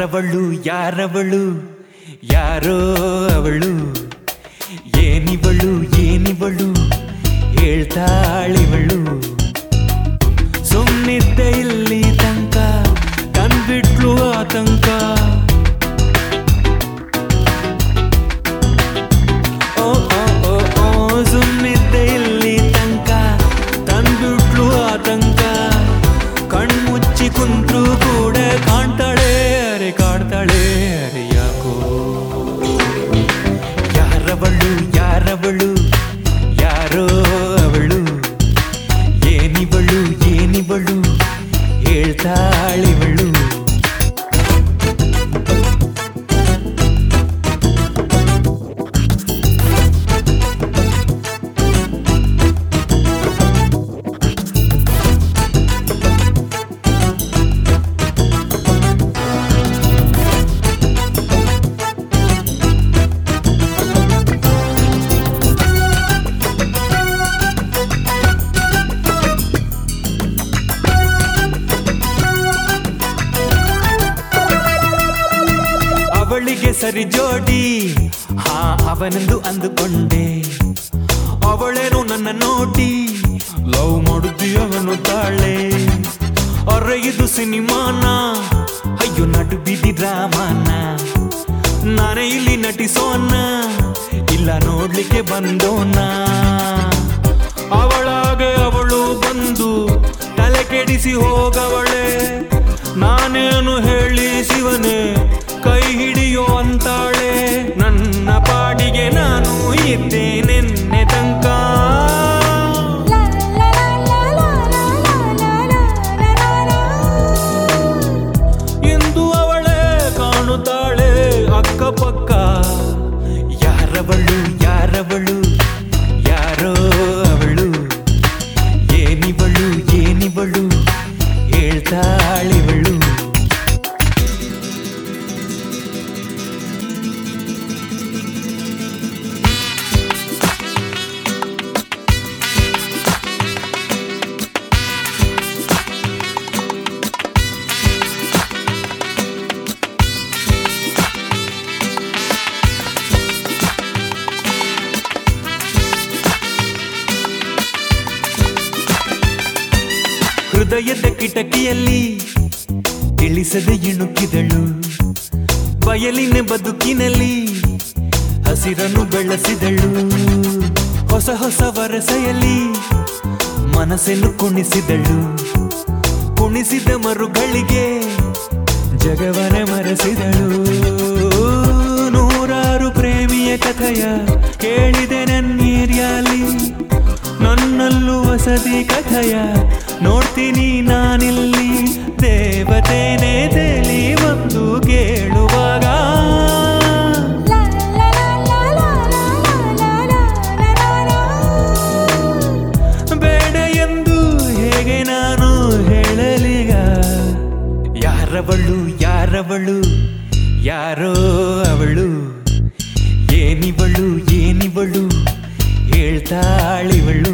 ಯಾರವಳು ಯಾರವಳು ಯಾರೋ ಅವಳು ಏನಿವಳು ಏನಿವಳು ಹೇಳ್ತಾಳಿವಳು ಸುಮ್ಮನಿದ್ದೆ ಇಲ್ಲಿ ತನಕ ಕಂಡ್ಬಿಟ್ಲು ಆತಂಕ ಓ ಓ ಓ ಓ ಸುಮ್ಮನಿದ್ದೆ ಇಲ್ಲಿ ತನಕ ತಂದ್ಬಿಟ್ಲು ಆತಂಕ ಕಣ್ಮುಚ್ಚಿ ಕುಂತ್ರು ಕೂಡ ಕಾಣ್ತಾಳೆ ಅರೆ ಕಾಡ್ತಾಳೆ ಅರೆ ಯಾಕೋ ಯಾರವಳು ಯಾರವಳು ಯಾರೋ ಅವಳು ಏನಿವಳು ಏನಿವಳು ಹೇಳ್ತಾಳಿವಳು ಅವಳಿಗೆ ಸರಿ ಜೋಡಿ ಹಾ ಅವನೆಂದು ಅಂದುಕೊಂಡೆ ಅವಳೇನು ನನ್ನ ನೋಡಿ ಲವ್ ಮಾಡುತ್ತಿ ಅವನು ತಾಳೆ ಅರೆ ಇದು ಸಿನಿಮಾನ ಅಯ್ಯೋ ನಡು ಬಿದಿ ಡ್ರಾಮಾನ ನಾನೇ ಇಲ್ಲಿ ನಟಿಸೋಣ ಇಲ್ಲ ನೋಡ್ಲಿಕ್ಕೆ ಬಂದೋಣ ಅವಳಾಗೆ ಅವಳು ಬಂದು ತಲೆ ಕೆಡಿಸಿ ಹೋಗವಳೆ ನಾನೇನು ಹೇಳಿ ಶಿವನೇ ಕೈ ಹಿಡಿಯೋ ಅಂತಾಳೆ ನನ್ನ ಪಾಡಿಗೆ ನಾನು ಇದ್ದೆ ನಿನ್ನೆ ತನಕ ಎಂದು ಅವಳೇ ಕಾಣುತ್ತಾಳೆ ಅಕ್ಕಪಕ್ಕ ಯಾರವಳು ಯಾರವಳು ಯಾರೋ ಅವಳು ಏನಿವಳು ಏನಿವಳು ಹೇಳ್ತಾಳಿವಳು ಹೃದಯದ ಕಿಟಕಿಯಲ್ಲಿ ತಿಳಿಸದೆ ಇಣುಕಿದಳು ಬಯಲಿನ ಬದುಕಿನಲ್ಲಿ ಹಸಿರನ್ನು ಬೆಳೆಸಿದಳು ಹೊಸ ಹೊಸ ವರಸೆಯಲ್ಲಿ ಮನಸ್ಸನ್ನು ಕುಣಿಸಿದಳು ಕುಣಿಸಿದ ಮರುಗಳಿಗೆ ಜಗವನೆ ಮರೆಸಿದಳು ನೂರಾರು ಪ್ರೇಮಿಯ ಕಥೆಯ ಕೇಳಿದೆ ನನ್ನೇರಿಯಾಲಿ ನನ್ನಲ್ಲೂ ವಸತಿ ಕಥೆಯ ನೋಡ್ತೀನಿ ನಾನಿಲ್ಲಿ ದೇವತೇನೆ ತೇಲಿ ಒಂದು ಕೇಳುವಾಗ ಬೇಡ ಎಂದು ಹೇಗೆ ನಾನು ಹೇಳಲಿಗ ಯಾರವಳು ಯಾರವಳು ಯಾರೋ ಅವಳು ಏನಿವಳು ಏನಿವಳು ಹೇಳ್ತಾಳಿವಳು